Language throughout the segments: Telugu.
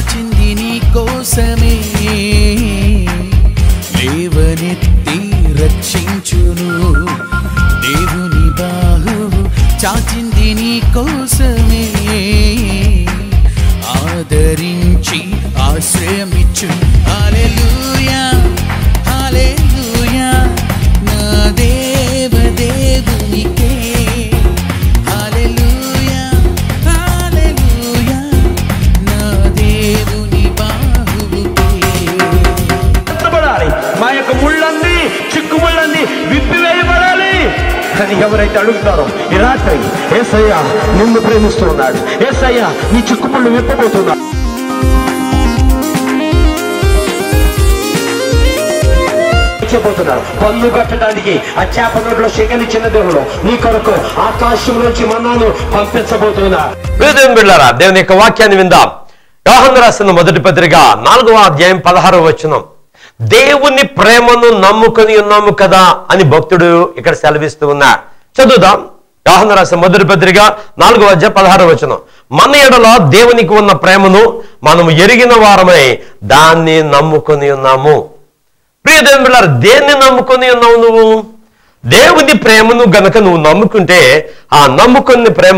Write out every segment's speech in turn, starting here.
చాచింది నీ కోసమే లేవనెత్తి రక్షించును దేవుని బాహువు చాచింది నీ కోసమే ఆదరించి ఆశ్రయమిచ్చు హల్లెలూయా హల్లెలూయా నా దేవ దేవునికే హల్లెలూయా హల్లెలూయా నా దేవుని బాహువుకే ఎత్తబడాలి మా యొక్క ముళ్ళన్నీ చిక్కు ముళ్ళన్నీ విప్పివేయబడాలి అని ఎవరైతే అడుగుతారో ఈ రాత్రి ఏసయ్య నిన్ను ప్రేమిస్తున్నాడు ఏసయ్య నీ చిక్కుముళ్ళు విప్పబోతున్నాడు చెప్పబోతున్నాడు పన్ను కట్టడానికి ఆ చేప నోట్లో శకలిచ్చిన దేవుడు నీ కొరకు ఆకాశం నుంచి మన్నాను పంపించబోతున్నా ప్రియదేవుని బిడ్డారా దేవుని యొక్క వాక్యాన్ని విందాం యోహన్ రాసిన మొదటి పత్రిక నాలుగవ అధ్యాయం పదహారవ వచనం దేవుని ప్రేమను నమ్ముకొని ఉన్నాము కదా అని భక్తుడు ఇక్కడ సెలవిస్తూ ఉన్నారు చదువుదాం యోహన్ రాసిన మొదటి పత్రిక నాలుగవ అధ్యాయం పదహారవ వచనం మన ఎడల దేవునికి ఉన్న ప్రేమను మనము ఎరిగిన వారమై దాన్ని నమ్ముకొని ఉన్నాము ప్రియ దేవుని బిడ్డారా దేన్ని నమ్ముకొని ఉన్నావు నువ్వు దేవుని ప్రేమను గనక నువ్వు నమ్ముకుంటే ఆ నమ్ముకున్న ప్రేమ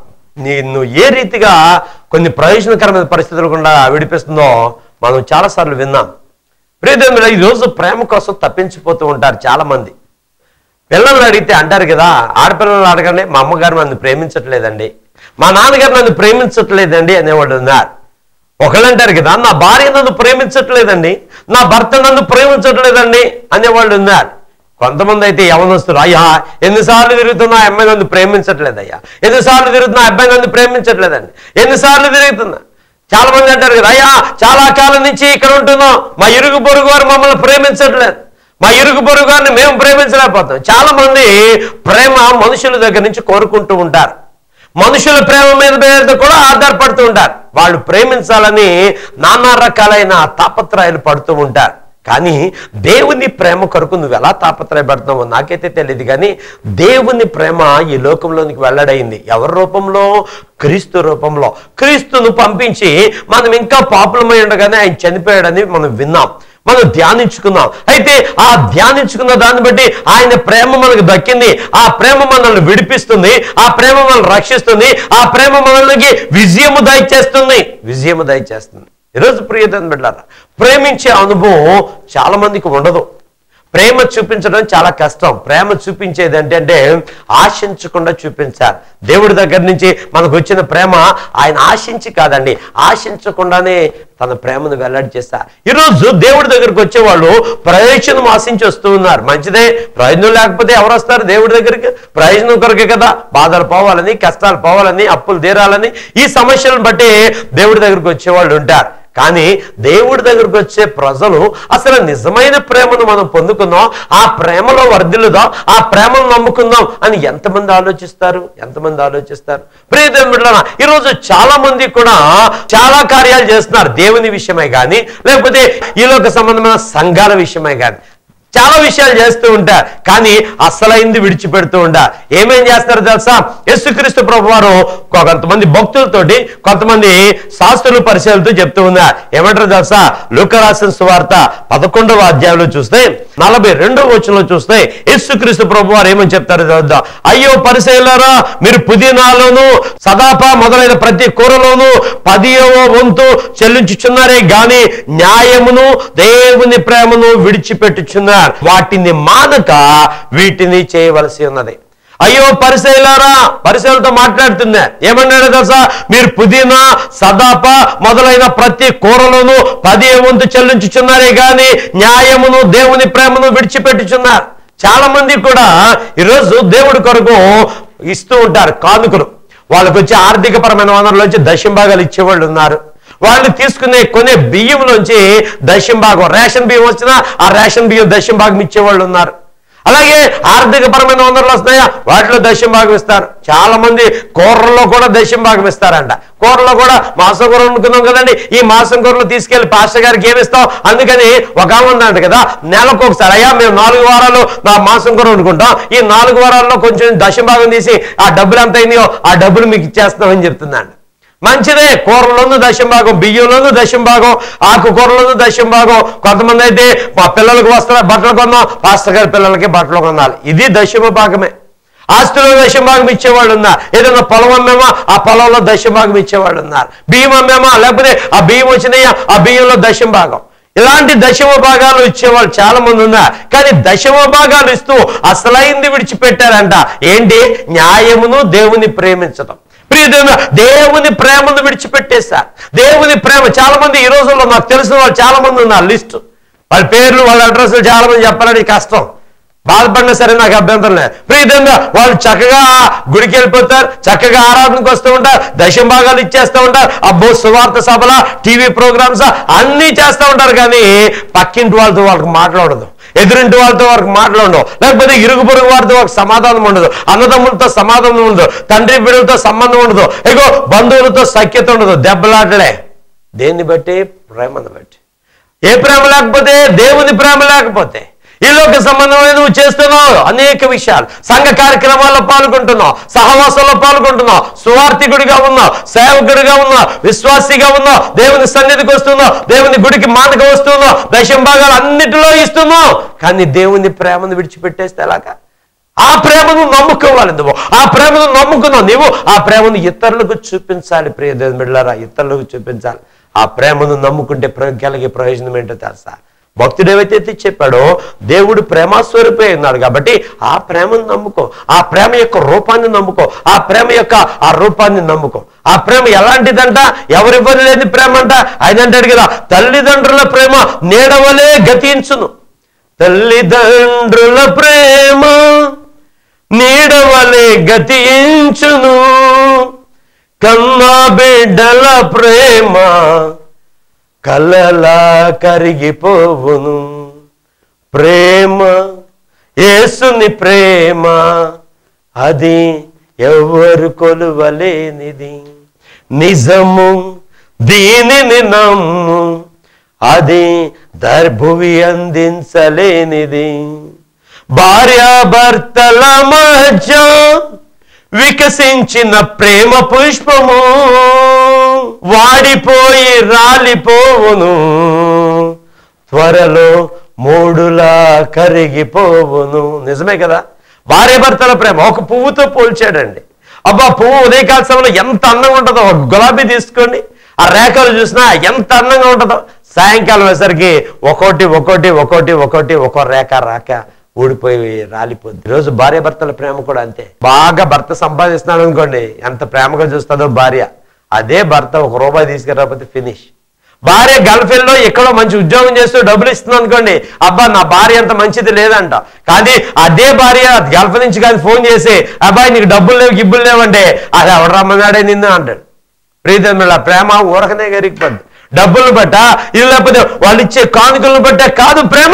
నిన్ను ఏ రీతిగా కొన్ని ప్రయోజనకరమైన పరిస్థితులు గుండా విడిపిస్తుందో మనం చాలాసార్లు విన్నాం ప్రియ దేవుని బిడ్డ, ఈ రోజు ప్రేమ కోసం తప్పించిపోతూ ఉంటారు చాలా మంది పిల్లల్ని అడిగితే అంటారు కదా ఆడపిల్లలు అడగండి మా అమ్మగారు నన్ను ప్రేమించట్లేదండి మా నాన్నగారు నన్ను ప్రేమించట్లేదండి అనేవాళ్ళు ఉన్నారు ఒకళ్ళు అంటారు కదా నా భార్య నన్ను ప్రేమించట్లేదండి నా భర్త నన్ను ప్రేమించట్లేదండి అనేవాళ్ళు ఉన్నారు కొంతమంది అయితే యవనస్తులు అయ్యా ఎన్నిసార్లు తిరుగుతున్నా ఆ అమ్మాయి నన్ను ప్రేమించట్లేదయ్యా ఎన్నిసార్లు తిరుగుతున్నా ఆ అబ్బాయి నన్ను ప్రేమించట్లేదండి ఎన్నిసార్లు తిరుగుతున్నా చాలా మంది అంటారు కదా అయ్యా చాలా కాలం నుంచి ఇక్కడ ఉంటున్నాం మా ఇరుగు పొరుగు వారు మమ్మల్ని ప్రేమించట్లేదు మా ఇరుగు పొరుగు వారిని మేము ప్రేమించలేకపోతాం చాలా మంది ప్రేమ మనుషుల దగ్గర నుంచి కోరుకుంటూ ఉంటారు మనుషుల ప్రేమ మీద మీద కూడా ఆధారపడుతూ ఉంటారు వాళ్ళు ప్రేమించాలని నానా రకాలైన తాపత్రయాలు పడుతూ ఉంటారు కానీ దేవుని ప్రేమ కొరకు నువ్వు ఎలా తాపత్రయపడుతున్నావో నాకైతే తెలియదు కానీ దేవుని ప్రేమ ఈ లోకంలోనికి వెల్లడైంది ఎవరి రూపంలో క్రీస్తు రూపంలో క్రీస్తును పంపించి మనం ఇంకా పాపులమై ఉండగానే ఆయన చనిపోయాడని మనం విన్నాం మనం ధ్యానించుకుందాం అయితే ఆ ధ్యానించుకున్న దాన్ని బట్టి ఆయన ప్రేమ మనకు దక్కింది ఆ ప్రేమ మనల్ని విడిపిస్తుంది ఆ ప్రేమ మనల్ని రక్షిస్తుంది ఆ ప్రేమ మనల్ని విజయము దయచేస్తుంది విజయము దయచేస్తుంది ఈరోజు ప్రియతను బిడ్డారా ప్రేమించే అనుభవం చాలా మందికి ఉండదు ప్రేమ చూపించడం చాలా కష్టం ప్రేమ చూపించేది ఏంటంటే ఆశించకుండా చూపించాలి దేవుడి దగ్గర నుంచి మనకు వచ్చిన ప్రేమ ఆయన ఆశించి కాదండి ఆశించకుండానే తన ప్రేమను వెల్లడి చేస్తారు ఈరోజు దేవుడి దగ్గరికి వచ్చేవాళ్ళు ప్రయోజనం ఆశించి వస్తూ ఉన్నారు మంచిదే ప్రయోజనం లేకపోతే ఎవరు వస్తారు దేవుడి దగ్గరికి ప్రయోజనం కొరకే కదా బాధలు పోవాలని కష్టాలు పోవాలని అప్పులు తీరాలని ఈ సమస్యలను బట్టి దేవుడి దగ్గరికి వచ్చేవాళ్ళు ఉంటారు కానీ దేవుడి దగ్గరకు వచ్చే ప్రజలు అసలు నిజమైన ప్రేమను మనం పొందుకుందాం ఆ ప్రేమలో వర్ధిల్లుదాం ఆ ప్రేమను నమ్ముకుందాం అని ఎంతమంది ఆలోచిస్తారు ఎంతమంది ఆలోచిస్తారు ప్రియదేవుడులన ఈరోజు చాలా మంది కూడా చాలా కార్యాలు చేస్తున్నారు దేవుని విషయమై కానీ లేకపోతే ఈలోక సంబంధమైన సంఘాల విషయమై కానీ చాలా విషయాలు చేస్తూ ఉంటారు కానీ అసలైంది విడిచిపెడుతూ ఉంటారు ఏమేం చేస్తారు తెలుసా యేసుక్రీస్తు ప్రభు వారు కొంతమంది భక్తులతోటి కొంతమంది శాస్త్రులు పరిశీలనతో చెప్తూ ఉన్నారు ఏమంటారు తెలుసా లూకరాసిన సువార్త పదకొండవ అధ్యాయంలో చూస్తే నలభై రెండవ వచనంలో చూస్తే యేసుక్రీస్తు ప్రభు వారు ఏమని చెప్తారు చూద్దాం అయ్యో పరిశీలరా మీరు పుదీనాలోను సదాప మొదలైన ప్రతి కూరలోను పదియవ వంతు చెల్లించుచున్నారే గాని న్యాయమును దేవుని ప్రేమను విడిచిపెట్టుచున్నారు వాటిని మానక వీటిని చేయవలసి ఉన్నది అయ్యో పరిశైలారా పరిశైలతో మాట్లాడుతున్నా ఏమన్నాడు తెలుసా మీరు పుదీనా సదాప మొదలైన ప్రతి కూరలోను పదే వంతు చెల్లించుచున్నారే గాని న్యాయమును దేవుని ప్రేమను విడిచిపెట్టుచున్నారు చాలా మంది కూడా ఈరోజు దేవుడి కొరకు ఇస్తూ ఉంటారు కానుకలు వాళ్ళకు వచ్చే ఆర్థికపరమైన వనరుల నుంచి దశంభాగాలు ఇచ్చేవాళ్ళు ఉన్నారు వాళ్ళు తీసుకునే కొనే బియ్యంలోంచి దశంభాగం రేషన్ బియ్యం వచ్చినా ఆ రేషన్ బియ్యం దశంభాగం ఇచ్చేవాళ్ళు ఉన్నారు అలాగే ఆర్థిక పరమైన వనరులు వస్తున్నాయా వాటిలో దశం భాగం ఇస్తారు చాలా మంది కూరల్లో కూడా దశం భాగం ఇస్తారంట కూరలో కూడా మాసం కూర వండుకున్నాం కదండి ఈ మాసం కూరలు తీసుకెళ్లి పాస్టర్ గారికి ఏమి ఇస్తాం అందుకని ఒక ఆమె ఉందంట కదా నెలకు ఒకసారి అయ్యా మేము నాలుగు వారాలు నా మాసం కూర వండుకుంటాం ఈ నాలుగు వారాల్లో కొంచెం దశం భాగం తీసి ఆ డబ్బులు ఎంత అయిందో ఆ డబ్బులు మీకు ఇచ్చేస్తామని చెప్తుందండి మంచిదే కూరలోను దశం భాగం బియ్యంలోను దశం భాగం ఆకుకూరలోను దశం భాగం కొంతమంది అయితే మా పిల్లలకు వస్త్ర బట్టలు కొన్నాం పాస్టర్ గారి పిల్లలకి బట్టలు కొనాలి ఇది దశమ భాగమే ఆస్తిలో దశం భాగం ఇచ్చేవాళ్ళు ఉన్నారు ఏదైనా పొలం అమ్మేమో ఆ పొలంలో దశం భాగం ఇచ్చేవాళ్ళు ఉన్నారు బియ్యం అమ్మేమో లేకపోతే ఆ బియ్యం వచ్చినాయా ఆ బియ్యంలో దశం భాగం ఇలాంటి దశమ భాగాలు ఇచ్చేవాళ్ళు చాలా మంది ఉన్నారు కానీ దశమ భాగాలు ఇస్తూ అసలైంది విడిచిపెట్టారంట ఏంటి న్యాయమును దేవుని ప్రేమించడం ప్రియదేవుని దేవుని ప్రేమను విడిచిపెట్టేశారు దేవుని ప్రేమ చాలా మంది ఈ రోజుల్లో నాకు తెలిసిన వాళ్ళు చాలా మంది ఉన్నారు లిస్టు వాళ్ళ పేర్లు వాళ్ళ అడ్రస్లు చాలా మంది చెప్పాలని కష్టం బాధపడినా సరే నాకు అభ్యంతరం లేదు ప్రీతంగా వాళ్ళు చక్కగా గుడికి వెళ్ళిపోతారు చక్కగా ఆరాధనకు వస్తూ ఉంటారు దశం భాగాలు ఇచ్చేస్తూ ఉంటారు అబ్బో సువార్త సభల టీవీ ప్రోగ్రామ్స్ అన్నీ చేస్తూ ఉంటారు కానీ పక్కింటి వాళ్ళతో వాళ్ళకి మాట్లాడదు ఎదురింటి వాళ్ళతో వాళ్ళకి మాట్లాడడం లేకపోతే ఇరుగు పొరుగు వారితో వాళ్ళకి సమాధానం ఉండదు అన్నదమ్ములతో సమాధానం ఉండదు తండ్రి బిడ్డలతో సంబంధం ఉండదు ఇగో బంధువులతో సఖ్యత ఉండదు దెబ్బలాటలే దేన్ని బట్టి ప్రేమను బట్టి ఏ ప్రేమ లేకపోతే దేవుని ప్రేమ లేకపోతే ఈ లోక సంబంధమైన నువ్వు చేస్తున్నావు అనేక విషయాలు సంఘ కార్యక్రమాల్లో పాల్గొంటున్నావు సహవాసంలో పాల్గొంటున్నావు సువార్థికుడిగా ఉన్నావు సేవకుడిగా ఉన్నావు విశ్వాసిగా ఉన్నావు దేవుని సన్నిధికి వస్తున్నావు దేవుని గుడికి మానక వస్తున్నావు దశం భాగాలు అన్నిటిలో ఇస్తున్నావు కానీ దేవుని ప్రేమను విడిచిపెట్టేస్తే ఎలాగా ఆ ప్రేమను నమ్ముకోవాలి నువ్వు ఆ ప్రేమను నమ్ముకున్నావు నీవు ఆ ప్రేమను ఇతరులకు చూపించాలి ప్రియ దేవుని బిడ్డలారా ఇతరులకు చూపించాలి ఆ ప్రేమను నమ్ముకుంటే ప్ర- కలిగే ప్రయోజనం ఏంటో తెలుసా భక్తుడు ఏవైతే ఎత్తి చెప్పాడో దేవుడు ప్రేమాస్వరూపే ఉన్నాడు కాబట్టి ఆ ప్రేమను నమ్ముకో ఆ ప్రేమ యొక్క రూపాన్ని నమ్ముకో ఆ ప్రేమ యొక్క ఆ రూపాన్ని నమ్ముకో ఆ ప్రేమ ఎలాంటిదంట ఎవరివ్వని లేని ప్రేమ అంట ఆయన అంటాడు కదా తల్లిదండ్రుల ప్రేమ నీడవలే గతించును తల్లిదండ్రుల ప్రేమ నీడవలే గతించును కన్నా బిడ్డల ప్రేమ కలలా కరిగిపోవును ప్రేమ యేసుని ప్రేమ అది ఎవరు కొలువలేనిది నిజము దీనిని నమ్ము అది దర్భువి అందించలేనిది భార్యాభర్తల మధ్య వికసించిన ప్రేమ పుష్పము వాడిపోయి రాలిపోవును త్వరలో మూడులా కరిగిపోవును నిజమే కదా భార్యాభర్తల ప్రేమ ఒక పువ్వుతో పోల్చాడండి అబ్బా పువ్వు ఉదయకాల సమయంలో ఎంత అందంగా ఉంటుందో ఒక గులాబీ తీసుకోండి ఆ రేఖలు చూసినా ఎంత అందంగా ఉంటుందో సాయంకాలం వేసరికి ఒక్కోటి ఒక్కోటి ఒక్కోటి ఒక్కోటి ఒక్కో రేఖ రాక ఊడిపోయి రాలిపోద్ది ఈరోజు భార్య భర్తల ప్రేమ కూడా అంతే బాగా భర్త సంపాదిస్తున్నాడు అనుకోండి ఎంత ప్రేమగా చూస్తుందో భార్య అదే భర్త ఒక రూపాయి తీసుకురాకపోతే ఫినిష్ భార్య గల్ఫ్ లో ఎక్కడో మంచి ఉద్యోగం చేస్తూ డబ్బులు ఇస్తుంది అనుకోండి అబ్బా నా భార్య అంత మంచిది లేదంట కానీ అదే భార్య గల్ఫ్ నుంచి కానీ ఫోన్ చేసి అబ్బాయి నీకు డబ్బులు లేవు గిబ్బులు లేవంటే అది ఎవడు రమ్మన్నాడే నిన్ను అంటాడు ప్రీతమిళ్ళ ప్రేమ ఊరకనే గరిగిపోద్ది డబ్బులను బట్ట ఇది లేకపోతే వాళ్ళు ఇచ్చే కానుకలను బట్ట కాదు ప్రేమ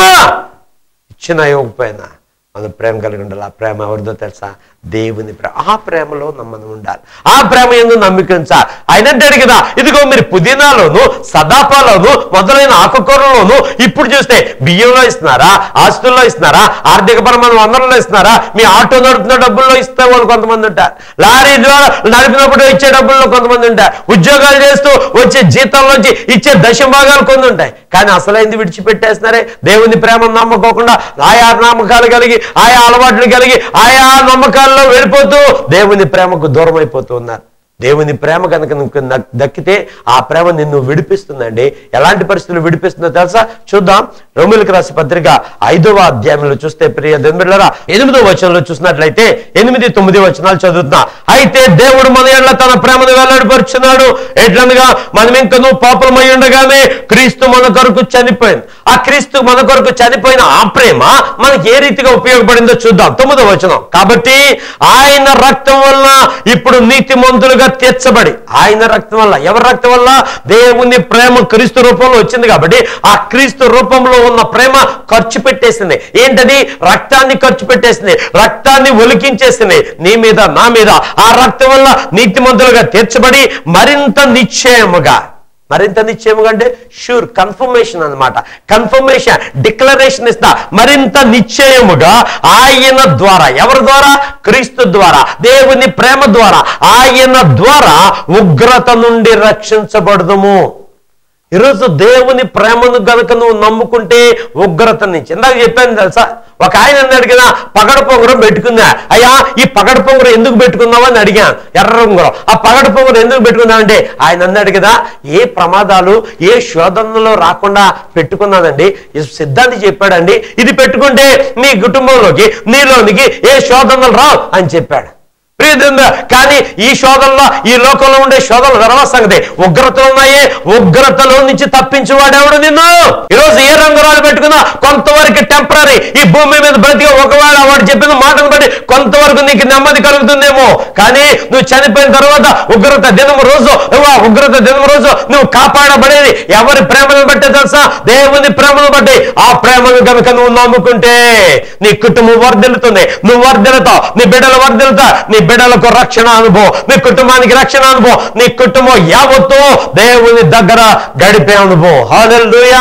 ఇచ్చిన ఇవ్వకపోయినా మనం ప్రేమ కలిగి ఉండాలి ఆ ప్రేమ ఎవరిదో తెలుసా దేవుని ప్రేమ ఆ ప్రేమలో మనం ఉండాలి ఆ ప్రేమ ఎందుకు నమ్మిక ఉంచాలి ఆయన అంటాడు కదా ఇదిగో మీరు పుదీనాలోను సదాపాలోను మొదలైన ఆకుకూరలోను ఇప్పుడు చూస్తే బియ్యంలో ఇస్తున్నారా ఆస్తుల్లో ఇస్తున్నారా ఆర్థిక పరమైన వనరుల్లో ఇస్తున్నారా మీ ఆటో నడుపుతున్న డబ్బుల్లో ఇస్తే వాళ్ళు కొంతమంది ఉంటారు లారీ ద్వారా నడిపినప్పుడు ఇచ్చే డబ్బుల్లో కొంతమంది ఉంటారు ఉద్యోగాలు చేస్తూ వచ్చే జీతంలోంచి ఇచ్చే దశ భాగాలు కొన్ని ఉంటాయి కానీ అసలైంది విడిచిపెట్టేస్తున్నారే దేవుని ప్రేమ నమ్మకోకుండా ఆయా నమ్మకాలు కలిగి ఆయా అలవాట్లు కలిగి ఆయా నమ్మకాల్లో వెళ్ళిపోతూ దేవుని ప్రేమకు దూరం అయిపోతూ ఉన్నారు దేవుని ప్రేమ కనుక నీకు దక్- దక్కితే ఆ ప్రేమ నిన్ను విడిపిస్తుందండి ఎలాంటి పరిస్థితులు విడిపిస్తుందో తెలుసా చూద్దాం రోమిలకు రాసి పత్రిక ఐదవ అధ్యాయంలో చూస్తే ప్రియ దెంబిళ్ళరా ఎనిమిదో వచనంలో చూసినట్లయితే ఎనిమిది తొమ్మిది వచనాలు చదువుతున్నా అయితే దేవుడు మన ఎడ్ల తన ప్రేమను వెల్లడిపరుచున్నాడు ఎట్లనగా మనం ఇంకను పాపలమై ఉండగానే క్రీస్తు మన కొరకు చనిపోయింది ఆ క్రీస్తు మన కొరకు చనిపోయిన ఆ ప్రేమ మనకి ఏ రీతిగా ఉపయోగపడిందో చూద్దాం తొమ్మిదో వచనం కాబట్టి ఆయన రక్తం వల్ల ఇప్పుడు నీతిమంతులుగా తీర్చబడి ఆయన రక్తం వల్ల ఎవరి రక్తం వల్ల దేవుని ప్రేమ క్రీస్తు రూపంలో వచ్చింది కాబట్టి ఆ క్రీస్తు రూపంలో ఉన్న ప్రేమ ఖర్చు పెట్టేసింది ఏంటది రక్తాన్ని ఖర్చు పెట్టేసింది రక్తాన్ని ఒలికించేసింది నీ మీద నా మీద ఆ రక్తం వల్ల నీతిమంతులుగా తీర్చబడి మరింత నిశ్చయముగా మరింత నిశ్చయముగా అంటే షూర్ కన్ఫర్మేషన్ అన్నమాట కన్ఫర్మేషన్ డిక్లరేషన్ ఇస్తా మరింత నిశ్చయముగా ఆయన ద్వారా ఎవరి ద్వారా క్రీస్తు ద్వారా దేవుని ప్రేమ ద్వారా ఆయన ద్వారా ఉగ్రత నుండి రక్షించబడదుము ఈరోజు దేవుని ప్రేమను గనుక నువ్వు నమ్ముకుంటే ఉగ్రత నుంచి ఇందాక చెప్పాను తెలుసా ఒక ఆయన అన్నాడు కదా పగడ పొంగరం పెట్టుకుందా అయ్యా ఈ పగడ పొంగరం ఎందుకు పెట్టుకున్నావు అని అడిగాను ఎర్ర ఉంగరం ఆ పగడ పొంగరం ఎందుకు పెట్టుకున్నావు అంటే ఆయన అన్నాడు కదా ఏ ప్రమాదాలు ఏ శోధనలో రాకుండా పెట్టుకున్నానండి ఈ సిద్ధాంతి చెప్పాడండి ఇది పెట్టుకుంటే నీ కుటుంబంలోకి నీలోనికి ఏ శోధనలు రావు అని చెప్పాడు ప్రియదేవుడా, కానీ ఈ శోధనలో ఈ లోకంలో ఉండే శోధనలు తర్వాత సంగతి ఉగ్రతలు ఉన్నాయి ఉగ్రతలో నుంచి తప్పించేవాడెవడు నిన్ను ఈరోజు ఏ రంగురాలు పెట్టుకున్నా కొంతవరకు టెంపరీ ఈ భూమి మీద బ్రతికి ఒకవేళ వాడు చెప్పిన మాటను బట్టి కొంతవరకు నీకు నెమ్మది కలుగుతుందేమో కానీ నువ్వు చనిపోయిన తర్వాత ఉగ్రత దినము రోజు నువ్వు ఆ ఉగ్రత దినము రోజు నువ్వు కాపాడబడేది ఎవరి ప్రేమను బట్టి తెలుసా దేవుని ప్రేమను బట్టి ఆ ప్రేమను కనుక నువ్వు నమ్ముకుంటే నీ కుటుంబం వర్ధిల్లుతుంది నువ్వు వర్ధిల్లుతావు నీ బిడ్డలు వర్ధిల్లుతా నీ బిడ్డలకు రక్షణ అనుభవం నీ కుటుంబానికి రక్షణ అనుభవం నీ కుటుంబం యావత్తు దేవుని దగ్గర గడిపే అనుభవం హాలెలూయా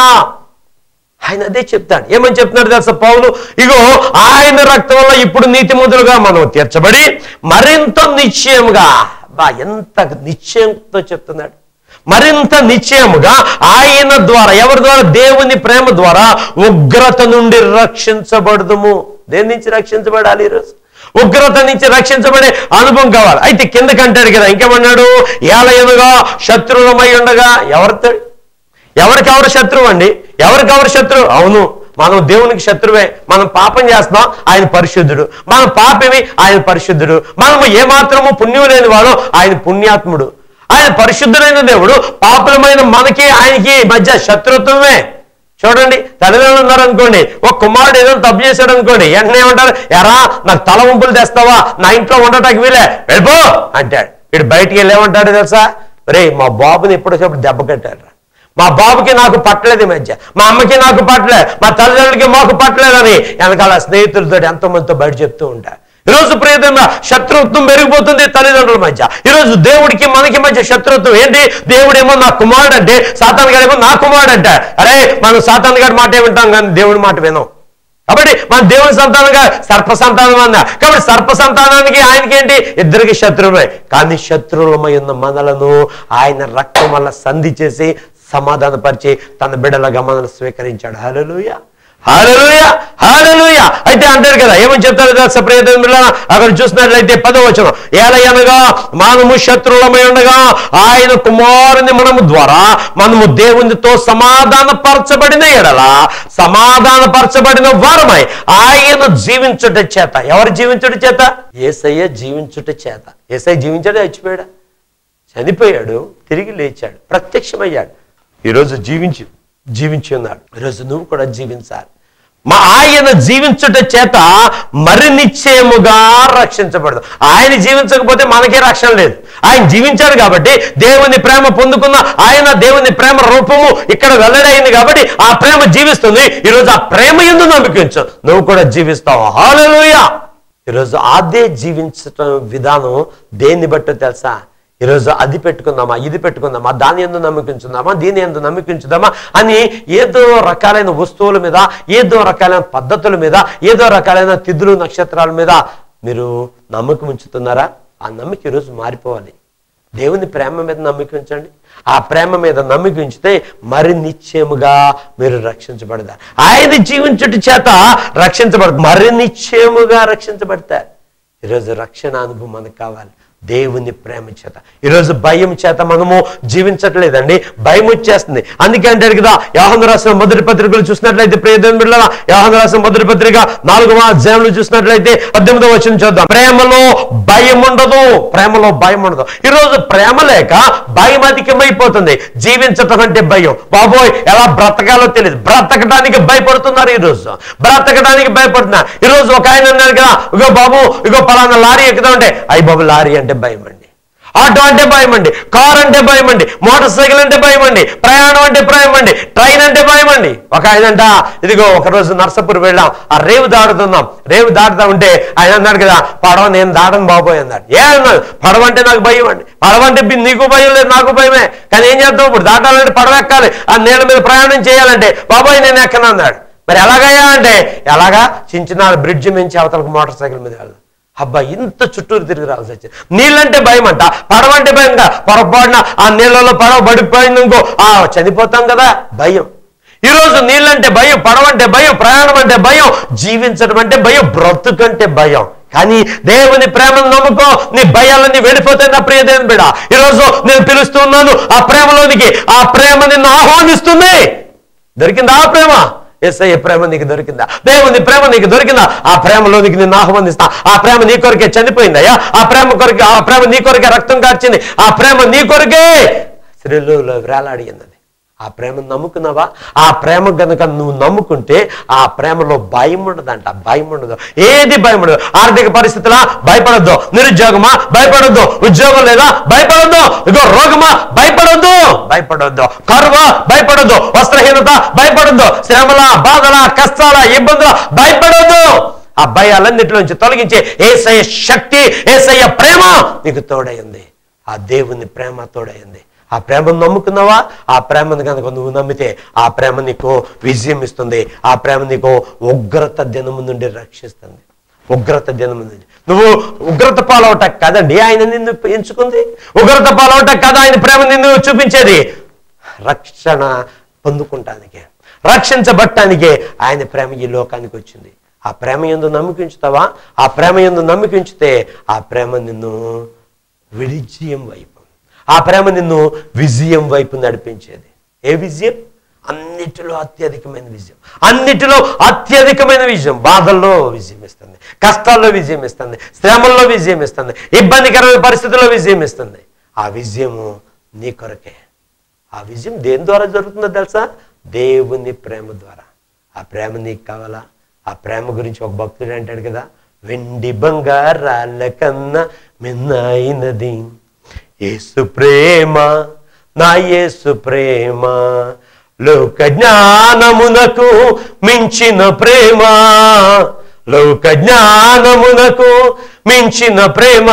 ఆయన అదే చెప్తాడు ఏమని చెప్తున్నాడు తెలుసా పౌలు ఇగో ఆయన రక్తం వల్ల ఇప్పుడు నీతిమంతులుగా మనం తీర్చబడి మరింత నిశ్చయముగా బా ఎంత నిశ్చయంతో చెప్తున్నాడు మరింత నిశ్చయముగా ఆయన ద్వారా ఎవరి ద్వారా దేవుని ప్రేమ ద్వారా ఉగ్రత నుండి రక్షించబడదుము దేని నుంచి రక్షించబడాలి ఈరోజు ఉగ్రత నుంచి రక్షించబడే అనుభవం కావాలి అయితే కిందకంటాడు కదా ఇంకేమన్నాడు ఏలయనుగా శత్రువులమై ఉండగా ఎవరితో ఎవరికెవరు శత్రువు అండి ఎవరికెవరు శత్రువు అవును మనం దేవునికి శత్రువే మనం పాపం చేస్తున్నాం ఆయన పరిశుద్ధుడు మనం పాపివి ఆయన పరిశుద్ధుడు మనము ఏమాత్రము పుణ్యం లేని వాడు ఆయన పుణ్యాత్ముడు ఆయన పరిశుద్ధుడైన దేవుడు పాపులమైన మనకి ఆయనకి మధ్య శత్రుత్వమే చూడండి తల్లిదండ్రులు ఉన్నారు అనుకోండి ఒక కుమారుడు ఏదో తప్పు చేశాడు అనుకోండి వెంటనే ఏమంటారు ఎరా నాకు తల వంపులు తెస్తావా నా ఇంట్లో ఉండటానికి వీలే వెళ్ళిపో అంటాడు వీడు బయటికి వెళ్ళేమంటాడు తెలుసా రే మా బాబుని ఎప్పుడొచ్చేప్పుడు దెబ్బ కట్టారు మా బాబుకి నాకు పట్టలేదు ఈ మధ్య మా అమ్మకి నాకు పట్టలేదు మా తల్లిదండ్రులకి మాకు పట్టలేదని వెనకాల స్నేహితులతో ఎంతో మందితో బయట చెప్తూ ఉంటారు ఈరోజు ప్రియతంగా శత్రుత్వం పెరిగిపోతుంది తల్లిదండ్రుల మధ్య ఈరోజు దేవుడికి మనకి మధ్య శత్రుత్వం ఏంటి దేవుడేమో నా కుమారుడు అంటే సాతాన్ గారేమో నా కుమారుడు అంటే అరే మనం సాతాన్ గారి మాట వింటాం కానీ దేవుడి మాట వినం కాబట్టి మన దేవుని సంతానంగా సర్ప సంతానం అన్న కాబట్టి సర్ప సంతానానికి ఆయనకి ఏంటి ఇద్దరికి శత్రువులే కానీ శత్రువులమై ఉన్న మనలను ఆయన రక్తం వల్ల సంధి చేసి సమాధానపరిచి తన బిడ్డలుగా మనల్ని స్వీకరించాడు హల్లెలూయ హల్లెలూయ హల్లెలూయ అయితే అంటారు కదా ఏమని చెప్తారు తెలుసా ప్రియతమ బిడ్డలారా? అక్కడ చూసినట్లయితే పదవచనం ఏలయనగా మనము శత్రువులమై ఉండగా ఆయన కుమారుని మనము ద్వారా మనము దేవునితో సమాధాన పరచబడిన ఎడల సమాధాన పరచబడిన వారమై ఆయన జీవించుట చేత ఎవరు జీవించుట చేత ఏసయ్య జీవించుట చేత ఏసయ్య జీవించాడు చచ్చిపోయాడా చనిపోయాడు తిరిగి లేచాడు ప్రత్యక్షమయ్యాడు ఈరోజు జీవించి జీవించి ఉన్నాడు ఈరోజు నువ్వు కూడా జీవించాలి మా ఆయన జీవించుట చేత మరి నిశ్చయముగా రక్షించబడదు ఆయన జీవించకపోతే మనకే రక్షణ లేదు ఆయన జీవించాడు కాబట్టి దేవుని ప్రేమ పొందుకున్న ఆయన దేవుని ప్రేమ రూపము ఇక్కడ వెల్లడైంది కాబట్టి ఆ ప్రేమ జీవిస్తుంది ఈరోజు ఆ ప్రేమ ఎందు నమ్మికించు నువ్వు కూడా జీవిస్తావు హాలూయా ఈరోజు అదే జీవించటం విధానం దేన్ని బట్టో తెలుసా ఈరోజు అది పెట్టుకుందామా ఇది పెట్టుకుందామా దాని ఎందు నమ్మకించుదామా దీని ఎందు నమ్మకించుదామా అని ఏదో రకాలైన వస్తువుల మీద ఏదో రకాలైన పద్ధతుల మీద ఏదో రకాలైన తిథులు నక్షత్రాల మీద మీరు నమ్మకం ఉంచుతున్నారా ఆ నమ్మకం ఈరోజు మారిపోవాలి దేవుని ప్రేమ మీద నమ్మిక ఉంచండి ఆ ప్రేమ మీద నమ్మిక ఉంచితే మరి నిశ్చయముగా మీరు రక్షించబడతారు ఆయన జీవించుట చేత రక్షించబడతారు మరి నిశ్చయముగా రక్షించబడతారు ఈరోజు రక్షణ అనుభవం మనకు కావాలి దేవుని ప్రేమ చేత ఈరోజు భయం చేత మనము జీవించట్లేదండి భయం వచ్చేస్తుంది అందుకే అంటాడు కదా యాహన రాసిన మొదటి పత్రికలు చూసినట్లయితే ప్రియదేవుని బిడ్డలారా యాహన రాసిన మొదటి పత్రిక నాలుగవ అధ్యాయంలో చూసినట్లయితే పద్దెనిమిదవ వచ్చిన చూద్దాం ప్రేమలో భయం ఉండదు ప్రేమలో భయం ఉండదు ఈరోజు ప్రేమ లేక భయం అధికమైపోతుంది జీవించటం అంటే భయం బాబోయ్ ఎలా బ్రతకాలో తెలియదు బ్రతకడానికి భయపడుతున్నారు ఈరోజు బ్రతకడానికి భయపడుతున్నారు ఈరోజు ఒక ఆయన అన్నారు కదా ఇగో బాబు ఇగో పలానా లారీ ఎక్కుతా ఉంటే అయ్యి బాబు లారీ అంటే భయం అండి ఆటో అంటే భయం అండి కార్ అంటే భయం అండి మోటార్ సైకిల్ అంటే భయం అండి ప్రయాణం అంటే భయం అండి ట్రైన్ అంటే భయం అండి ఒక ఆయనంట ఇదిగో ఒక రోజు నర్సపూర్ వెళ్ళాం ఆ రేవు దాడుతున్నాం రేవు దాటుతా ఉంటే ఆయన అన్నాడు కదా పడవ నేను దాటను బాబోయ్ అన్నాడు ఏ అన్నాడు పడవ అంటే నాకు భయం అండి పడవ అంటే బి- నీకు భయం లేదు నాకు భయమే కానీ ఏం చేద్దాం ఇప్పుడు దాటాలంటే పడవ ఎక్కాలి ఆ నీళ్ళ మీద ప్రయాణం చేయాలంటే బాబోయ్ నేను ఎక్కను అన్నాడు మరి ఎలాగయ్యా అంటే ఎలాగా చించిన బ్రిడ్జ్ మించి అవతలకు మోటార్ సైకిల్ మీద వెళ్దాం అబ్బా ఇంత చుట్టూరు తిరిగి రావాల్సి వచ్చింది నీళ్ళంటే భయం అంట పడవ అంటే భయం కదా పొరపాటున ఆ నీళ్ళలో పడవ పడిపోయింది ఇంకో ఆ చనిపోతాం కదా భయం ఈ రోజు నీళ్ళంటే భయం పడవ అంటే భయం ప్రయాణం అంటే భయం జీవించడం అంటే భయం బ్రతుకంటే భయం కానీ దేవుని ప్రేమను నమ్ముకో నీ భయాలన్నీ వెళ్ళిపోతాయి నా ప్రియ దేవుని బిడ ఈరోజు నేను పిలుస్తున్నాను ఆ ప్రేమలోనికి ఆ ప్రేమ నిన్ను ఆహ్వానిస్తుంది దొరికిందా ఆ ప్రేమ ఎస్ఐ ప్రేమ నీకు దొరికిందా దేవుని ప్రేమ నీకు దొరికిందా ఆ ప్రేమలోనికి నిన్ను ఆహ్వానిస్తా ఆ ప్రేమ నీ కొరకే చనిపోయిందయ్యా ఆ ప్రేమ కొరకే ఆ ప్రేమ నీ కొరకే రక్తం కార్చింది ఆ ప్రేమ నీ కొరకే స్త్రీలో వేలాడినది ఆ ప్రేమను నమ్ముకున్నావా ఆ ప్రేమ గనుక నువ్వు నమ్ముకుంటే ఆ ప్రేమలో భయం ఉండదంట భయం ఉండదు ఏది భయం ఉండదు ఆర్థిక పరిస్థితులా భయపడద్దు నిరుద్యోగమా భయపడద్దు ఉద్యోగం లేదా భయపడద్దు ఇగో రోగమా భయపడద్దు భయపడద్దు కరువ భయపడద్దు వస్త్రహీనత భయపడద్దు శ్రమల బాధల కష్టాల ఇబ్బందుల భయపడద్దు ఆ భయాలన్నిటిలోంచి తొలగించే ఏసయ్య శక్తి ఏసయ్య ప్రేమ నీకు తోడైంది ఆ దేవుని ప్రేమ తోడైంది ఆ ప్రేమను నమ్ముకున్నావా ఆ ప్రేమను కనుక నువ్వు నమ్మితే ఆ ప్రేమ నీకు విజయం ఇస్తుంది ఆ ప్రేమ నీకు ఉగ్రత దినము నుండి రక్షిస్తుంది ఉగ్రత దినము నుండి నువ్వు ఉగ్రత పాలవట కదండి ఆయన నిన్ను ఎంచుకుంది ఉగ్రత పాలవట కదా ఆయన ప్రేమ నిన్ను చూపించేది రక్షణ పొందుకుంటానికి రక్షించబట్టానికే ఆయన ప్రేమ ఈ లోకానికి వచ్చింది ఆ ప్రేమ ఎందు నమ్మకించుతావా ఆ ప్రేమ ఎందు నమ్మకించితే ఆ ప్రేమ నిన్ను విజయం వైపు ఆ ప్రేమ నిన్ను విజయం వైపు నడిపించేది ఏ విజయం అన్నిటిలో అత్యధికమైన విజయం అన్నిటిలో అత్యధికమైన విజయం బాధల్లో విజయం ఇస్తుంది కష్టాల్లో విజయం ఇస్తుంది శ్రమల్లో విజయం ఇస్తుంది ఇబ్బందికరమైన పరిస్థితుల్లో విజయం ఇస్తుంది ఆ విజయము నీ కొరకే ఆ విజయం దేని ద్వారా జరుగుతుందో తెలుసా దేవుని ప్రేమ ద్వారా ఆ ప్రేమ నీకు కావాలా ఆ ప్రేమ గురించి ఒక భక్తుడు అంటాడు కదా వెండి బంగారాల కన్నా మిన్నైనది యేసు ప్రేమ నా యేసు ప్రేమ లోక జ్ఞానమునకు మించిన ప్రేమ లోక జ్ఞానమునకు మించిన ప్రేమ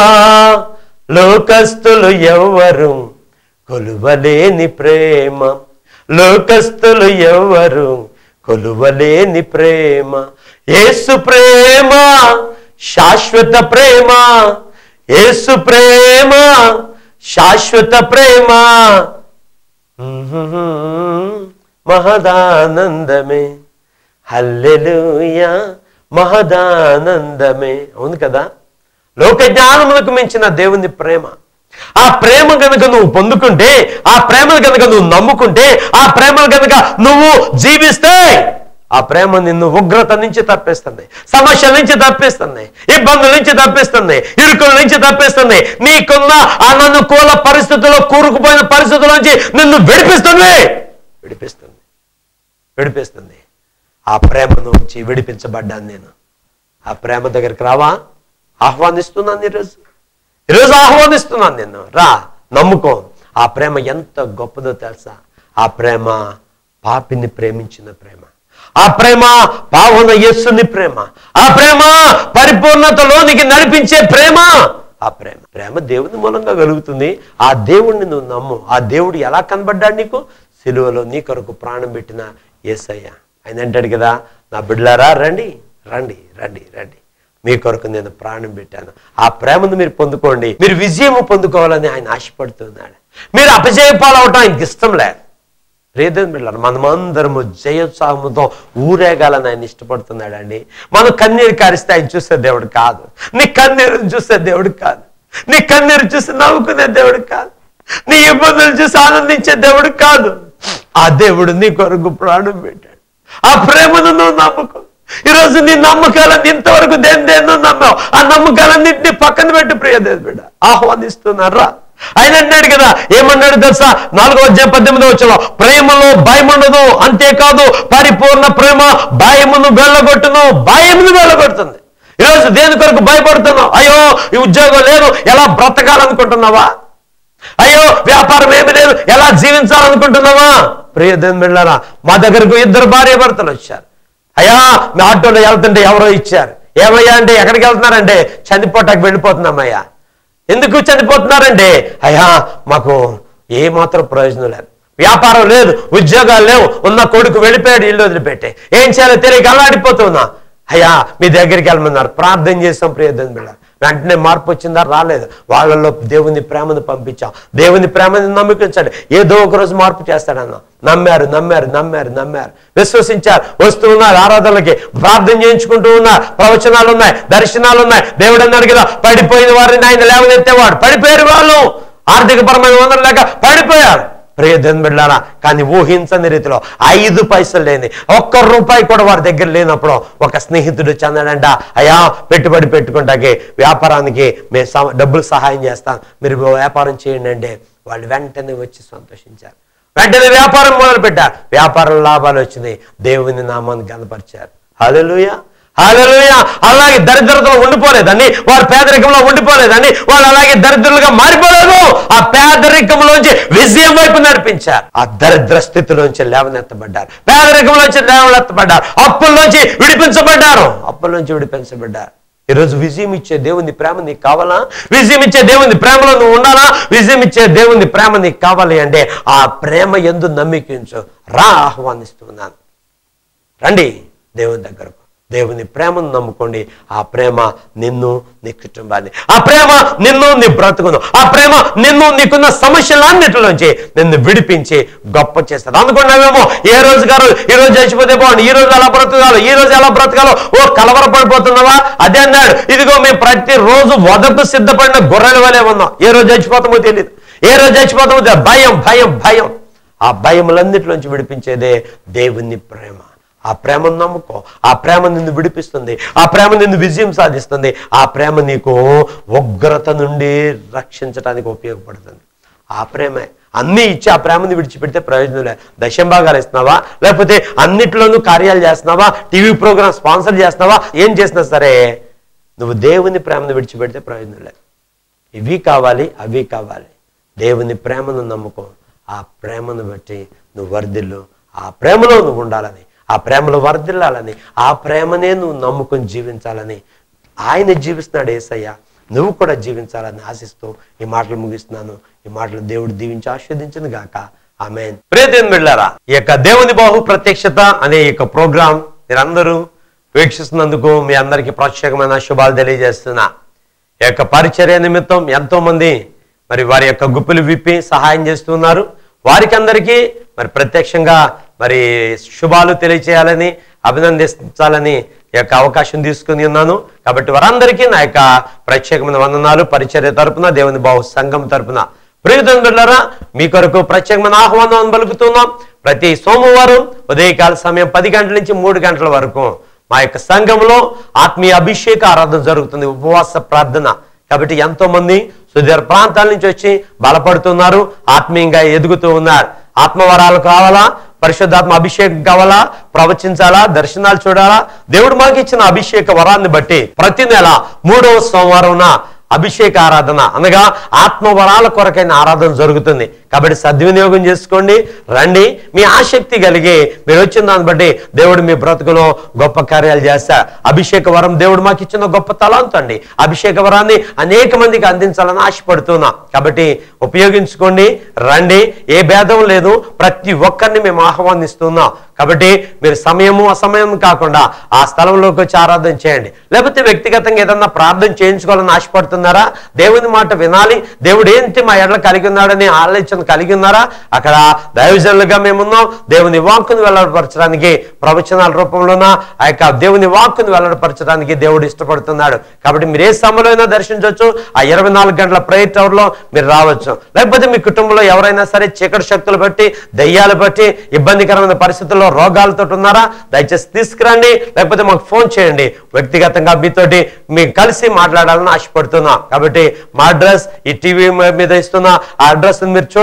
లోకస్తులు ఎవ్వరు కొలువలేని ప్రేమ లోకస్తులు ఎవ్వరు కొలువలేని ప్రేమ యేసు ప్రేమ శాశ్వత ప్రేమ యేసు ప్రేమ శాశ్వత ప్రేమ మహదానందమే హల్లెలూయా మహదానందమే అవును కదా లోక జ్ఞానములకు మించిన దేవుని ప్రేమ ఆ ప్రేమ కనుక నువ్వు పొందుకుంటే ఆ ప్రేమను కనుక నువ్వు నమ్ముకుంటే ఆ ప్రేమను కనుక నువ్వు జీవిస్తే ఆ ప్రేమ నిన్ను ఉగ్రత నుంచి తప్పిస్తుంది సమస్యల నుంచి తప్పిస్తుంది ఇబ్బందుల నుంచి తప్పిస్తుంది ఇరుకుల నుంచి తప్పిస్తుంది నీకున్న అననుకూల పరిస్థితుల్లో కూరుకుపోయిన పరిస్థితుల నుంచి నిన్ను విడిపిస్తుంది విడిపిస్తుంది విడిపిస్తుంది ఆ ప్రేమ నుంచి విడిపించబడ్డాను నేను ఆ ప్రేమ దగ్గరికి రావా ఆహ్వానిస్తున్నాను ఈరోజు ఈరోజు ఆహ్వానిస్తున్నాను నిన్ను రా నమ్ముకో ఆ ప్రేమ ఎంత గొప్పదో తెలుసా ఆ ప్రేమ పాపిని ప్రేమించిన ప్రేమ ఆ ప్రేమ పావన యేసుని ప్రేమ ఆ ప్రేమ పరిపూర్ణతలోనికి నడిపించే ప్రేమ ఆ ప్రేమ ప్రేమ దేవుని మూలంగా కలుగుతుంది ఆ దేవుణ్ణి నువ్వు నమ్ము ఆ దేవుడు ఎలా కనబడ్డాడు నీకు సిలువలో నీ కొరకు ప్రాణం పెట్టిన యేసయ్య ఆయన అంటాడు కదా నా బిడ్డలారా రండి రండి రండి రండి మీ కొరకు నేను ప్రాణం పెట్టాను ఆ ప్రేమను మీరు పొందుకోండి మీరు విజయము పొందుకోవాలని ఆయన ఆశపడుతున్నాడు మీరు అపజయపాలవటం ఆయనకి ఇష్టం లేదు రేదని బిడ్డలారు మనమందరము జయోత్సాహంతో ఊరేగాలని ఆయన ఇష్టపడుతున్నాడండి మనం కన్నీరు కారిస్తే ఆయన చూసే దేవుడు కాదు నీ కన్నీరు చూసే దేవుడు కాదు నీ కన్నీరు చూసి నవ్వుకునే దేవుడు కాదు నీ ఇబ్బందులు చూసి ఆనందించే దేవుడు కాదు ఆ దేవుడు నీ కొరకు ప్రాణం పెట్టాడు ఆ ప్రేమను నువ్వు నమ్ముకో ఈరోజు నీ నమ్మకాలన్నీ ఇంతవరకు దేని దేన్నో నమ్మావు ఆ నమ్మకాలన్నింటినీ పక్కన పెట్టి ప్రియ దేవుడు బిడ్డ ఆహ్వానిస్తున్నారా ఆయన అన్నాడు కదా ఏమన్నాడు తెలుసా నాలుగో అధ్యాయం పద్దెనిమిదో వచ్చిన ప్రేమలో భయం ఉండదు అంతేకాదు పరిపూర్ణ ప్రేమ భయమును వెళ్ళగొట్టును భయమును వెళ్ళగొడుతుంది ఈరోజు దేని కొరకు భయపడుతున్నావు అయ్యో ఈ ఉద్యోగం లేదు ఎలా బ్రతకాలనుకుంటున్నావా అయ్యో వ్యాపారం ఏమి లేదు ఎలా జీవించాలనుకుంటున్నావా ప్రియదేని బిళ్ళారా మా దగ్గరకు ఇద్దరు భార్య భర్తలు వచ్చారు అయ్యా మీ ఆటోలో వెళ్తుంటే ఎవరో ఇచ్చారు ఏమయ్యా అంటే ఎక్కడికి వెళ్తున్నారంటే చనిపోటానికి వెళ్ళిపోతున్నామయ్యా ఎందుకు చనిపోతున్నారంటే అయ్యా మాకు ఏ మాత్రం ప్రయోజనం లేదు వ్యాపారం లేదు ఉద్యోగాలు లేవు ఉన్న కొడుకు వెళ్ళిపోయాడు ఇల్లు వదిలిపెట్టి ఏం చేయాలో తెలియక అల్లాడిపోతున్నా అయ్యా మీ దగ్గరికి వెళ్ళమన్నారు ప్రార్థన చేసాం ప్రియదని బిళ్ళ వెంటనే మార్పు వచ్చిందా రాలేదు వాళ్ళలో దేవుని ప్రేమను పంపించాం దేవుని ప్రేమని నమ్మికించండి ఏదో ఒక రోజు మార్పు చేస్తాడన్న నమ్మారు నమ్మారు నమ్మారు నమ్మారు విశ్వసించారు వస్తూ ఉన్నారు ఆరాధనలకి ప్రార్థన చేయించుకుంటూ ఉన్నారు ప్రవచనాలు ఉన్నాయి దర్శనాలు ఉన్నాయి దేవుడు అన్నాడు కదా పడిపోయిన వారిని ఆయన లేవనెత్తేవాడు పడిపోయారు వాళ్ళు ఆర్థిక పరమైన వందలు లేక పడిపోయారు ప్రియదన్ బిడ్డారా కానీ ఊహించని రీతిలో ఐదు పైసలు లేని ఒక్క రూపాయి కూడా వారి దగ్గర లేనప్పుడు ఒక స్నేహితుడు చెందాడంట అయ్యా పెట్టుబడి పెట్టుకుంటాకి వ్యాపారానికి మేము సమ- డబ్బులు సహాయం చేస్తాం మీరు వ్యాపారం చేయండి అంటే వాళ్ళు వెంటనే వచ్చి సంతోషించారు వెంటనే వ్యాపారం మొదలు పెట్టారు వ్యాపారం లాభాలు వచ్చినాయి దేవుని నామాన్ని గనపరిచారు హల్లెలూయా హల్లెలూయా అలాగే దరిద్రతలో ఉండిపోలేదని వారు పేదరికంలో ఉండిపోలేదని వాళ్ళు అలాగే దరిద్రులుగా మారిపోలేదు ఆ పేదరికంలోంచి విజయం వైపు నడిపించారు ఆ దరిద్ర స్థితిలోంచి లేవనెత్తబడ్డారు పేదరికంలోంచి లేవనెత్తబడ్డారు అప్పుల్లోంచి విడిపించబడ్డారు అప్పుల్లోంచి విడిపించబడ్డారు ఈరోజు విజయం ఇచ్చే దేవుని ప్రేమ నీకు కావాలా విజయం ఇచ్చే దేవుని ప్రేమలో నువ్వు ఉండాలా విజయం ఇచ్చే దేవుని ప్రేమ నీకు కావాలి అంటే ఆ ప్రేమ ఎందు నమ్మికించు రా ఆహ్వానిస్తున్నాను రండి దేవుని దగ్గరకు దేవుని ప్రేమను నమ్ముకోండి ఆ ప్రేమ నిన్ను నీ కుటుంబాన్ని ఆ ప్రేమ నిన్ను నీ బ్రతుకును ఆ ప్రేమ నిన్ను నీకున్న సమస్యలన్నిటిలోంచి నిన్ను విడిపించి గొప్ప చేస్తారు అనుకున్నావేమో ఏ రోజు గారు ఈ రోజు చచ్చిపోతే బాగుంది ఈ రోజు ఎలా బ్రతకాలో ఈ రోజు ఎలా బ్రతకాలో ఓ కలవరపడిపోతున్నావా అదే అన్నాడు ఇదిగో మేము ప్రతి రోజు వదకు సిద్ధపడిన గొర్రెల వలె ఉన్నాం ఏ రోజు చచ్చిపోతామో తెలియదు ఏ రోజు చచ్చిపోతామో తెలియదు. భయం భయం భయం ఆ భయములన్నిటిలోంచి విడిపించేదే దేవుని ప్రేమ ఆ ప్రేమను నమ్ముకో ఆ ప్రేమ నిన్ను విడిపిస్తుంది ఆ ప్రేమ నిన్ను విజయం సాధిస్తుంది ఆ ప్రేమ నీకు ఉగ్రత నుండి రక్షించడానికి ఉపయోగపడుతుంది ఆ ప్రేమే అన్నీ ఇచ్చి ఆ ప్రేమని విడిచిపెడితే ప్రయోజనం లేదు దశంభాగాలు ఇస్తున్నావా లేకపోతే అన్నిట్లోనూ కార్యాలు చేస్తున్నావా టీవీ ప్రోగ్రామ్ స్పాన్సర్ చేస్తున్నావా ఏం చేసినా సరే నువ్వు దేవుని ప్రేమను విడిచిపెడితే ప్రయోజనం లేదు ఇవి కావాలి అవి కావాలి దేవుని ప్రేమను నమ్ముకో ఆ ప్రేమను బట్టి నువ్వు వర్ధిల్లు ఆ ప్రేమలో నువ్వు ఉండాలని ఆ ప్రేమలో వర్ధిల్లాలని ఆ ప్రేమనే నువ్వు నమ్ముకొని జీవించాలని ఆయన జీవిస్తున్నాడు ఏసయ్య నువ్వు కూడా జీవించాలని ఆశిస్తూ ఈ మాటలు ముగిస్తున్నాను ఈ మాటలు దేవుడు దీవించి ఆస్వాదించను గాక ఆమె ప్రేదేన్ బిళ్ళారా ఈ యొక్క దేవుని బాహు ప్రత్యక్షత అనే ఈ యొక్క ప్రోగ్రాం మీరందరూ వీక్షిస్తున్నందుకు మీ అందరికీ ప్రత్యేకమైన శుభాలు తెలియజేస్తున్నా ఈ యొక్క పరిచర్య నిమిత్తం ఎంతో మంది మరి వారి యొక్క గుప్పులు విప్పి సహాయం చేస్తున్నారు వారికి అందరికీ మరి ప్రత్యక్షంగా మరి శుభాలు తెలియచేయాలని అభినందించాలని ఈ యొక్క అవకాశం తీసుకుని ఉన్నాను కాబట్టి వారందరికీ నా యొక్క ప్రత్యేకమైన వందనాలు పరిచర్య తరపున దేవుని బాహు సంఘం తరపున ప్రియతండ్రులరా మీ కొరకు ప్రత్యేకమైన ఆహ్వానం పలుకుతున్నాం ప్రతి సోమవారం ఉదయకాల సమయం పది గంటల నుంచి మూడు గంటల వరకు మా యొక్క సంఘంలో ఆత్మీయ అభిషేక ఆరాధన జరుగుతుంది ఉపవాస ప్రార్థన కాబట్టి ఎంతో మంది సుదీర ప్రాంతాల నుంచి వచ్చి బలపడుతున్నారు ఆత్మీయంగా ఎదుగుతూ ఉన్నారు ఆత్మవరాలు కావాలా పరిశుద్ధాత్మ అభిషేకం కావాలా ప్రవచించాలా దర్శనాలు చూడాలా దేవుడు మాకు ఇచ్చిన అభిషేక వరాన్ని బట్టి ప్రతి నెల మూడవ సోమవారం అభిషేక ఆరాధన అనగా ఆత్మవరాల కొరకైన ఆరాధన జరుగుతుంది కాబట్టి సద్వినియోగం చేసుకోండి రండి మీ ఆసక్తి కలిగి మీరు వచ్చిన దాన్ని బట్టి దేవుడు మీ బ్రతుకులో గొప్ప కార్యాలు చేస్తారు అభిషేక వరం దేవుడు మాకు ఇచ్చిన గొప్ప తలాంత అండి అభిషేక వరాన్ని అనేక మందికి అందించాలని ఆశపడుతున్నా కాబట్టి ఉపయోగించుకోండి రండి ఏ భేదం లేదు ప్రతి ఒక్కరిని మేము ఆహ్వానిస్తున్నాం కాబట్టి మీరు సమయము అసమయం కాకుండా ఆ స్థలంలోకి వచ్చి ఆరాధన చేయండి లేకపోతే వ్యక్తిగతంగా ఏదన్నా ప్రార్థన చేయించుకోవాలని ఆశపడుతున్నారా దేవుని మాట వినాలి దేవుడు ఏంటి మా ఎడల కలిగి ఉన్నాడని ఆలోచన కలిగి ఉన్నారా అక్కడ దైవజనులుగా మేమున్నాం దేవుని వాక్కును వెల్లడిపరచడానికి ప్రవచనాల రూపంలోన ఆ యొక్క దేవుని వాక్కును వెల్లడిపరచడానికి దేవుడు ఇష్టపడుతున్నాడు కాబట్టి మీరు ఏ సమయంలో అయినా దర్శించవచ్చు ఆ ఇరవై నాలుగు గంటల ప్రేయర్ టవర్ లో మీరు రావచ్చు లేకపోతే మీ కుటుంబంలో ఎవరైనా సరే చీకటి శక్తులు బట్టి దయ్యాలు బట్టి ఇబ్బందికరమైన పరిస్థితుల్లో రోగాలతో ఉన్నారా దయచేసి తీసుకురండి లేకపోతే మాకు ఫోన్ చేయండి వ్యక్తిగతంగా మీతోటి మేము కలిసి మాట్లాడాలని ఆశపడుతున్నా కాబట్టి మా అడ్రస్ ఈ టీవీ మీద ఇస్తున్న ఆ అడ్రస్ మీరు చూడండి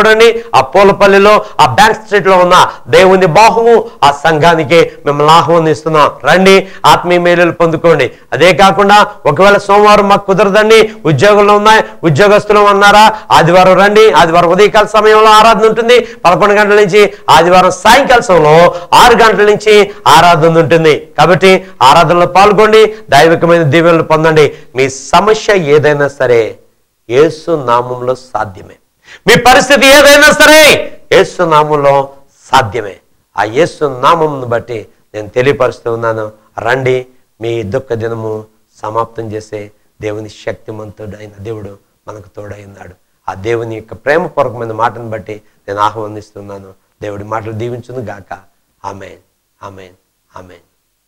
రండి ఆ పూలపల్లిలో ఆ బ్యాంక్ స్ట్రీట్ లో ఉన్న దేవుని బాహువు ఆ సంఘానికి మిమ్మల్ని ఆహ్వానిస్తున్నాం రండి ఆత్మీయ మేలులు పొందుకోండి అదే కాకుండా ఒకవేళ సోమవారం మాకు కుదరదండి ఉద్యోగంలో ఉన్నాయి ఉద్యోగస్తులు ఉన్నారా ఆదివారం రండి ఆదివారం ఉదయకాల సమయంలో ఆరాధన ఉంటుంది పదకొండు గంటల నుంచి ఆదివారం సాయంకాల సమయంలో ఆరు గంటల నుంచి ఆరాధన ఉంటుంది కాబట్టి ఆరాధనలో పాల్గొండి దైవికమైన దీవెనలు పొందండి మీ సమస్య ఏదైనా సరే యేసు నామంలో సాధ్యమే మీ పరిస్థితి ఏదైనా సరే యేసు నామంలో సాధ్యమే ఆ యేసు నామంను బట్టి నేను తెలియపరుస్తూ ఉన్నాను రండి మీ దుఃఖ దినము సమాప్తం చేసే దేవుని శక్తిమంతుడైన దేవుడు మనకు తోడై ఉన్నాడు ఆ దేవుని యొక్క ప్రేమపూర్వకమైన మాటను బట్టి నేను ఆహ్వానిస్తున్నాను దేవుడి మాటలు దీవించును గాక ఆమెన్ ఆమెన్ ఆమెన్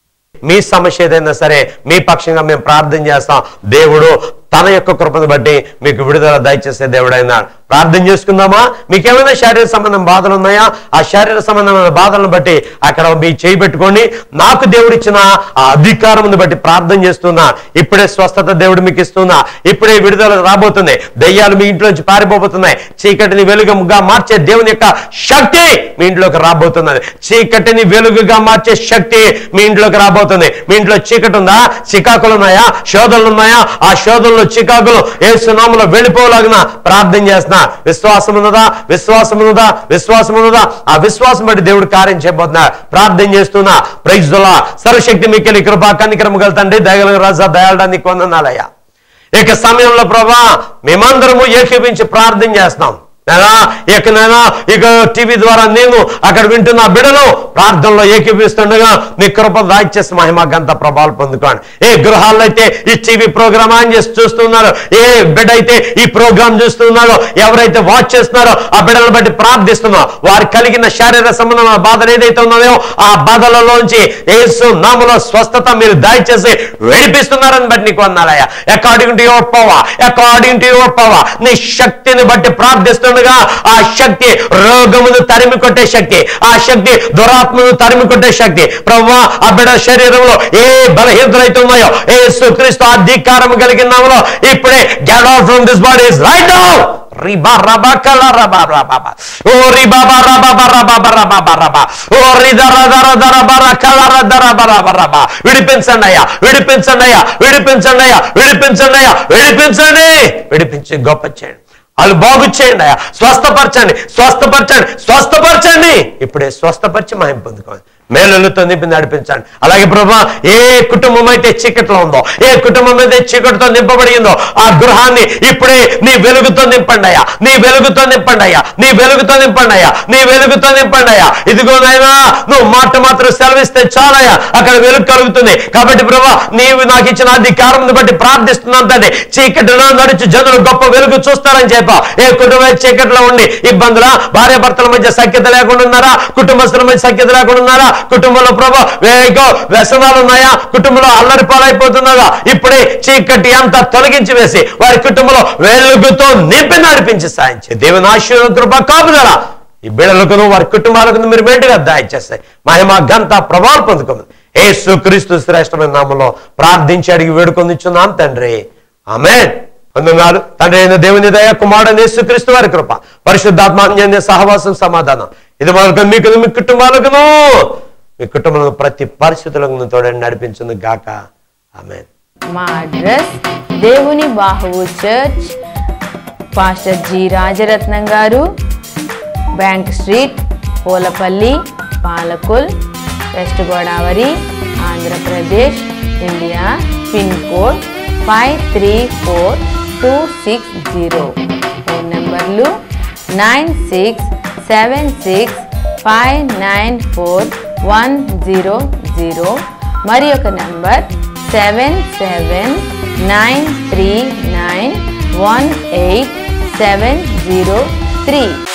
మీ సమస్య ఏదైనా సరే మీ పక్షంగా మేము ప్రార్థన చేస్తాం దేవుడు తన యొక్క కృపను బట్టి మీకు విడుదల దయచేసే దేవుడైనాడు ప్రార్థన చేసుకుందామా మీకేమైనా శారీరక సంబంధం బాధలు ఉన్నాయా ఆ శారీరక సంబంధమైన బాధలను బట్టి అక్కడ మీ చేయి పెట్టుకోండి నాకు దేవుడిచ్చిన ఆ అధికారమును బట్టి ప్రార్థన చేస్తున్నా ఇప్పుడే స్వస్థత దేవుడు మీకు ఇస్తున్నా ఇప్పుడే విడుదల రాబోతుంది దయ్యాలు మీ ఇంట్లోంచి పారిపోబోతున్నాయి చీకటిని వెలుగుగా మార్చే దేవుని యొక్క శక్తి మీ ఇంట్లోకి రాబోతున్నది చీకటిని వెలుగుగా మార్చే శక్తి మీ ఇంట్లోకి రాబోతుంది మీ ఇంట్లో చీకటి ఉందా చికాకులు ఉన్నాయా శోధనలు ఉన్నాయా ఆ శోధనలో చికాకులు ఏ సునాములో వెళ్ళిపోలాగిన ప్రార్థన చేస్తున్నా విశ్వాసం ఉన్నదా విశ్వాసం ఉన్నదా విశ్వాసం ఉన్నదా ఆ విశ్వాసం బట్టి దేవుడు కార్యం చేయబోతున్నా ప్రార్థన చేస్తున్నా ప్రైజ్ సర్వశక్తి మీకెళ్ళి కృపా కనికరం తండ్రి దయగల రాజా దయాళడానికి వందనాలయ్యా ఇక సమయంలో ప్రభా మేమందరము ఏకీపించి ప్రార్థన చేస్తాం నేనా ఇక నేనా ఇక టీవీ ద్వారా నేను అక్కడ వింటున్న బిడలు ప్రార్థనలో ఏకీపిస్తుండగా నీ కృప దాయిచేసి మహిమ గంత ప్రభావాలు పొందుకోండి ఏ గృహాల్లో అయితే ఈ టీవీ ప్రోగ్రామ్ ఆన్ చేసి చూస్తున్నారు ఏ బిడ్డ అయితే ఈ ప్రోగ్రామ్ చూస్తున్నారో ఎవరైతే వాచ్ చేస్తున్నారో ఆ బిడ్డలను బట్టి ప్రార్థిస్తున్నాం వారు కలిగిన శారీరక సంబంధమైన బాధలు ఏదైతే ఉన్నదో ఆ బాధలలోంచి యేసు నామలో స్వస్థత మీరు దయచేసి విడిపిస్తున్నారని బట్టి నీకు అన్నాలయ్యా according to your power according to your power నీ శక్తిని బట్టి ప్రార్థిస్తుండగా ఆ శక్తి రోగమును తరిమి కొట్టే శక్తి ఆ శక్తి దురాత్మను తరిమి కొట్టే శక్తి ప్రవ్వా ఆ బిడ్డ శరీరంలో ఏ బలహీనతలు ఉన్నాయో ఏ సుక్రీస్తు అధికారం కలిగిన నామలో ఇప్పుడే get out from this body right now రిబా రబా కల రబా రబా బా. ఓ రిబా బా రబా బా రబా బా రబా బా రబా. ఓ రిద రద రద రబా ర కల రద రబా రబా రబా. విడిపించండి అయ్యా విడిపించండి అయ్యా విడిపించండి అయ్యా విడిపించండి అయ్యా విడిపించండి విడిపించి గొప్ప చేయండి వాళ్ళు బాగు చేయండి అయ్యా స్వస్థపరచండి స్వస్థపరచండి స్వస్థపరచండి ఇప్పుడే స్వస్థపరిచి మహిం పొందుకోండి మేలులతో నింపి నడిపించండి అలాగే ప్రభా ఏ కుటుంబం అయితే చీకట్లో ఉందో ఏ కుటుంబం అయితే చీకటితో నింపబడి ఉందో ఆ గృహాన్ని ఇప్పుడే నీ వెలుగుతో నింపండి అయ్యా నీ వెలుగుతో నింపండి అయ్యా నీ వెలుగుతో నింపండి అయ్యా నీ వెలుగుతో నింపండి అయ్యా ఇదిగో నాయనా నువ్వు మాట మాత్రం సెలవిస్తే చాలయ్యా అక్కడ వెలుగు కలుగుతుంది కాబట్టి ప్రభా నీవు నాకు ఇచ్చిన అధికారం బట్టి ప్రార్థిస్తున్నాను తండ్రి చీకటిలో నడిచి జనులు గొప్ప వెలుగు చూస్తారని చెప్పా ఏ కుటుంబం చీకటిలో ఉండి ఇబ్బందుల భార్య భర్తల మధ్య సఖ్యత లేకుండా ఉన్నారా కుటుంబస్తుల మధ్య సఖ్యత లేకుండా ఉన్నారా కుటుంబంలో ప్రభా వేగో వ్యసనాలు ఉన్నాయా కుటుంబంలో అల్లరి పాలైపోతున్నారా ఇప్పుడే చీకటి అంతా తొలగించి వేసి వారి కుటుంబంలో వెలుగుతో నింపి నడిపించి సాయించే దేవుని ఆశీర్వ కృప కాపుదరా ఈ బిడలకు వారి కుటుంబాలకు మీరు మెండుగా దాయిచ్చేస్తాయి మహిమ గంత ప్రభావం పొందుకోమని యేసు క్రీస్తు శ్రేష్టమైన నామంలో ప్రార్థించి అడిగి వేడుకొనిచ్చున్నాం తండ్రి ఆమేన్ వందనాలు తండ్రి అయిన దేవుని దయ కుమారుడు యేసుక్రీస్తు వారి కృప పరిశుద్ధాత్మాన్య సహవాసం సమాధానం ఇది మనకు మీకు మీ కుటుంబాలకును మీ కుటుంబంలో ప్రతి పరిస్థితులకు తోడని నడిపించును గాక ఆమెన్ మా అడ్రస్ దేవుని బాహువు church pastor G Rajaratnam garu bank street Poolapalli Palakol west Godavari Andhra Pradesh India pin code five three four two six zero phone నెంబర్లు nine six seven six five nine four one zero zero మరి ఒక number seven seven nine three nine one eight seven zero three